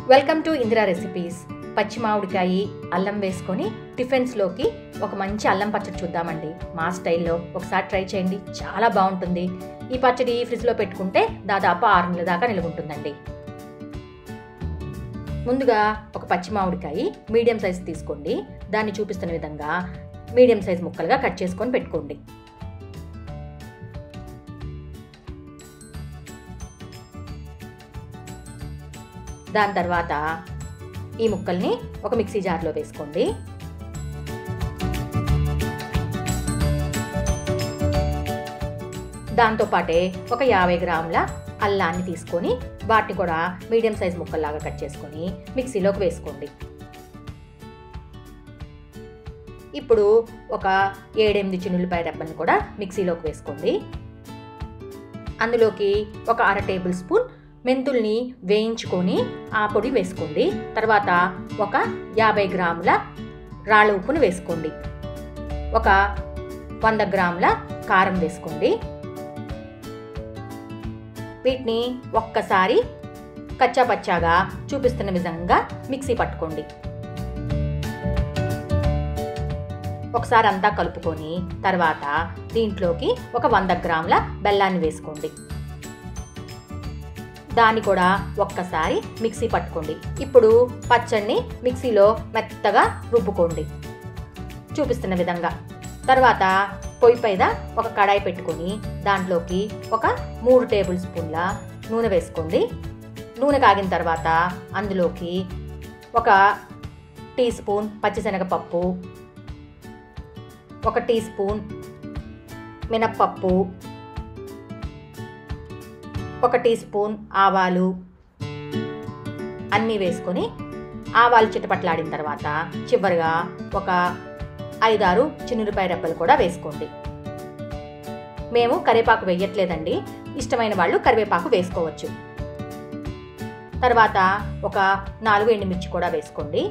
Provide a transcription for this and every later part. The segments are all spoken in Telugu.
వెల్కమ్ టు ఇందిరా రెసిపీస్ పచ్చి మామిడికాయ అల్లం వేసుకొని టిఫిన్స్లోకి ఒక మంచి అల్లం పచ్చడి చూద్దామండి మా స్టైల్లో ఒకసారి ట్రై చేయండి చాలా బాగుంటుంది ఈ పచ్చడి ఫ్రిడ్జ్లో పెట్టుకుంటే దాదాపు ఆరు నెలల దాకా నిలువ ఉంటుందండి ముందుగా ఒక పచ్చి మామిడికాయ మీడియం సైజ్ తీసుకోండి దాన్ని చూపిస్తున్న విధంగా మీడియం సైజ్ ముక్కలుగా కట్ చేసుకొని పెట్టుకోండి దాని తర్వాత ఈ ముక్కల్ని ఒక మిక్సీ జార్లో వేసుకోండి దాంతోపాటే ఒక యాభై గ్రాముల అల్లాన్ని తీసుకొని వాటిని కూడా మీడియం సైజ్ ముక్కల్లాగా కట్ చేసుకొని మిక్సీలోకి వేసుకోండి ఇప్పుడు ఒక ఏడెనిమిది చిన్నులపాయ రెబ్బని కూడా మిక్సీలోకి వేసుకోండి అందులోకి ఒక అర టేబుల్ స్పూన్ మెంతుల్ని వేయించుకొని ఆ పొడి వేసుకోండి తర్వాత ఒక యాభై గ్రాముల రాళ్ళ ఉప్పును వేసుకోండి ఒక వంద గ్రాముల కారం వేసుకోండి వీటిని ఒక్కసారి కచ్చా పచ్చాగా చూపిస్తున్న విధంగా మిక్సీ పట్టుకోండి ఒకసారి అంతా కలుపుకొని తర్వాత దీంట్లోకి ఒక వంద గ్రాముల బెల్లాన్ని వేసుకోండి దాన్ని కూడా ఒక్కసారి మిక్సీ పట్టుకోండి ఇప్పుడు పచ్చడిని మిక్సీలో మెత్తగా రుబ్బుకోండి చూపిస్తున్న విధంగా తర్వాత పొయ్యి పైన ఒక కడాయి పెట్టుకొని దాంట్లోకి ఒక మూడు టేబుల్ స్పూన్ల నూనె వేసుకోండి నూనె కాగిన తర్వాత అందులోకి ఒక టీ స్పూన్ పచ్చిశనగపప్పు ఒక టీ స్పూన్ మినప్పప్పు ఒక టీ స్పూన్ ఆవాలు అన్నీ వేసుకొని ఆవాలు చిటపట్లాడిన తర్వాత చివరిగా ఒక ఐదారు చిన్నురిపాయ రెబ్బలు కూడా వేసుకోండి మేము కరివేపాకు వేయట్లేదండి ఇష్టమైన వాళ్ళు కరివేపాకు వేసుకోవచ్చు తర్వాత ఒక నాలుగు ఎండుమిర్చి కూడా వేసుకోండి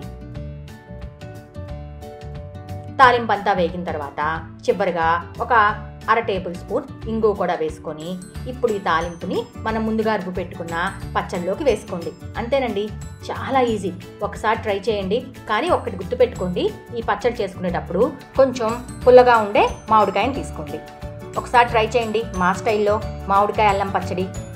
తాలింపంతా వేగిన తర్వాత చివరిగా ఒక అర టేబుల్ స్పూన్ ఇంగు కూడా వేసుకొని ఇప్పుడు ఈ తాలింపుని మనం ముందుగా రుబ్బు పెట్టుకున్న పచ్చళ్ళలోకి వేసుకోండి అంతేనండి చాలా ఈజీ ఒకసారి ట్రై చేయండి కానీ ఒక్కటి గుర్తుపెట్టుకోండి ఈ పచ్చడి చేసుకునేటప్పుడు కొంచెం పుల్లగా ఉండే మామిడికాయని తీసుకోండి ఒకసారి ట్రై చేయండి మా స్టైల్లో మామిడికాయ అల్లం పచ్చడి